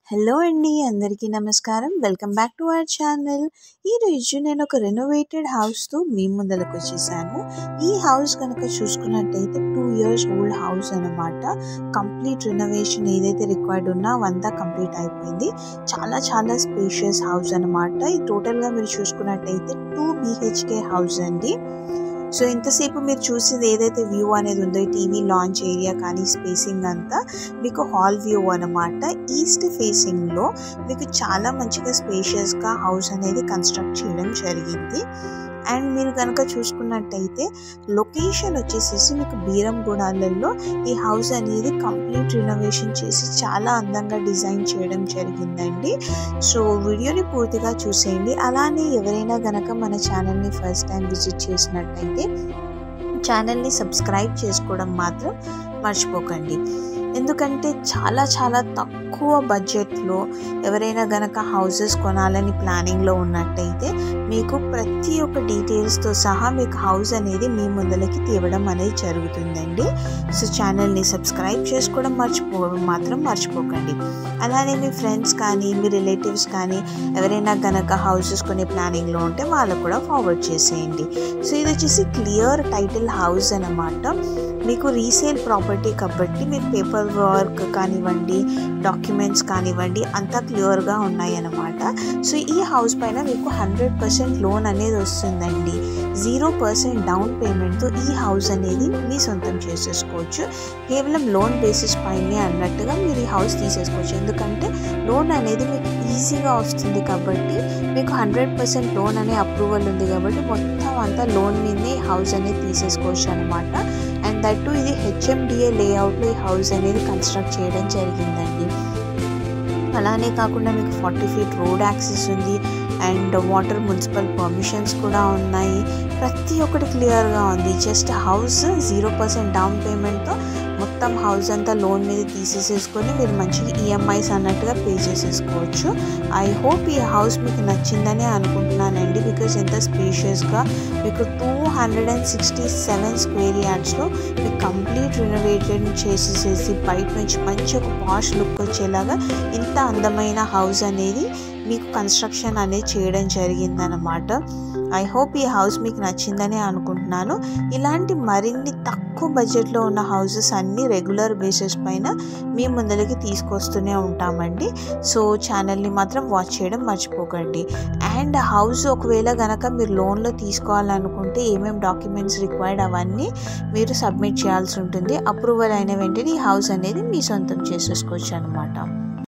hello అండి అందరికీ నమస్కారం welcome back to our channel ఈరోజు నేను ఒక రెనోవేటెడ్ హౌస్తో మీ ముందరకు వచ్చేసాను ఈ హౌస్ కనుక చూసుకున్నట్టయితే టూ ఇయర్స్ ఓల్డ్ హౌస్ అనమాట కంప్లీట్ రెనోవేషన్ ఏదైతే రిక్వైర్డ్ ఉన్నా అవంతా కంప్లీట్ అయిపోయింది చాలా చాలా స్పేషియస్ హౌస్ అనమాట ఈ టోటల్గా మీరు చూసుకున్నట్టయితే టూ బీహెచ్కే హౌస్ అండి సో ఇంతసేపు మీరు చూసింది ఏదైతే వ్యూ అనేది ఉందో ఈ టీవీ లాంచ్ ఏరియా కానీ స్పేసింగ్ అంతా మీకు హాల్ వ్యూ అనమాట ఈస్ట్ ఫేసింగ్లో మీకు చాలా మంచిగా స్పేషియస్గా హౌస్ అనేది కన్స్ట్రక్ట్ చేయడం జరిగింది అండ్ మీరు కనుక చూసుకున్నట్టయితే లొకేషన్ వచ్చేసేసి మీకు బీరంగూడాలలో ఈ హౌస్ అనేది కంప్లీట్ రినోవేషన్ చేసి చాలా అందంగా డిజైన్ చేయడం జరిగిందండి సో వీడియోని పూర్తిగా చూసేయండి అలానే ఎవరైనా గనక మన ఛానల్ని ఫస్ట్ టైం విజిట్ చేసినట్టయితే ఛానల్ని సబ్స్క్రైబ్ చేసుకోవడం మాత్రం మర్చిపోకండి ఎందుకంటే చాలా చాలా తక్కువ బడ్జెట్లో ఎవరైనా గనక హౌసెస్ కొనాలని ప్లానింగ్లో ఉన్నట్టయితే మీకు ప్రతి ఒక్క డీటెయిల్స్తో సహా మీకు హౌస్ అనేది మీ ముందలకి తేవడం అనేది జరుగుతుందండి సో ఛానల్ని సబ్స్క్రైబ్ చేసుకోవడం మర్చిపోవడం మాత్రం మర్చిపోకండి అలానే మీ ఫ్రెండ్స్ కానీ మీ రిలేటివ్స్ కానీ ఎవరైనా గనక హౌసెస్ కొనే ప్లానింగ్లో ఉంటే వాళ్ళకు కూడా ఫార్వర్డ్ చేసేయండి సో ఇది వచ్చేసి క్లియర్ టైటిల్ హౌస్ అనమాట మీకు రీసేల్ ప్రాపర్టీ కాబట్టి మీకు పేపర్ వర్క్ కానివ్వండి డాక్యుమెంట్స్ కానివ్వండి అంతా క్లియర్గా ఉన్నాయి అన్నమాట సో ఈ హౌస్ పైన మీకు హండ్రెడ్ పర్సెంట్ లోన్ అనేది వస్తుందండి జీరో పర్సెంట్ డౌన్ పేమెంట్తో ఈ హౌస్ అనేది మీ సొంతం చేసేసుకోవచ్చు కేవలం లోన్ బేసిస్ పైనే అన్నట్టుగా మీరు ఈ హౌస్ తీసేసుకోవచ్చు ఎందుకంటే లోన్ అనేది మీకు ఈజీగా వస్తుంది కాబట్టి మీకు హండ్రెడ్ పర్సెంట్ లోన్ అనే అప్రూవల్ ఉంది కాబట్టి మొత్తం అంతా లోన్ మీదనే హౌస్ అనేది తీసేసుకోవచ్చు అనమాట అండ్ దట్టు ఇది హెచ్ఎండిఏ లేఅవుట్లో ఈ హౌస్ అనేది కన్స్ట్రక్ట్ చేయడం జరిగిందండి అలానే కాకుండా మీకు ఫార్టీ ఫీట్ రోడ్ యాక్సెస్ ఉంది అండ్ వాటర్ మున్సిపల్ పర్మిషన్స్ కూడా ఉన్నాయి ప్రతి ఒక్కటి క్లియర్గా ఉంది just house zero percent down పేమెంట్తో మొత్తం హౌస్ అంతా లోన్ మీద తీసేసేసుకొని మీరు మంచిగా ఈఎంఐస్ అన్నట్టుగా పే చేసేసుకోవచ్చు ఐ హోప్ ఈ హౌస్ మీకు నచ్చిందని అనుకుంటున్నానండి బికాస్ ఎంత స్పేషియస్గా మీకు two hundred and sixty seven square యార్డ్స్లో మీకు కంప్లీట్ రినోవేటెడ్ చేసేసేసి బయట నుంచి మంచి ఒక పాష్ లుక్ వచ్చేలాగా ఇంత అందమైన హౌస్ అనేది మీకు కన్స్ట్రక్షన్ అనేది చేయడం జరిగిందనమాట ఐ హోప్ ఈ హౌస్ మీకు నచ్చిందని అనుకుంటున్నాను ఇలాంటి మరిన్ని తక్కువ బడ్జెట్లో ఉన్న హౌసెస్ అన్నీ రెగ్యులర్ బేసిస్ పైన మీ ముందరికి తీసుకొస్తూనే ఉంటామండి సో ఛానల్ని మాత్రం వాచ్ చేయడం మర్చిపోకండి అండ్ హౌస్ ఒకవేళ కనుక మీరు లోన్లో తీసుకోవాలనుకుంటే ఏమేమి డాక్యుమెంట్స్ రిక్వైర్డ్ అవన్నీ మీరు సబ్మిట్ చేయాల్సి ఉంటుంది అప్రూవల్ అయిన వెంటనే ఈ హౌస్ అనేది మీ సొంతం చేసేసుకోవచ్చు అనమాట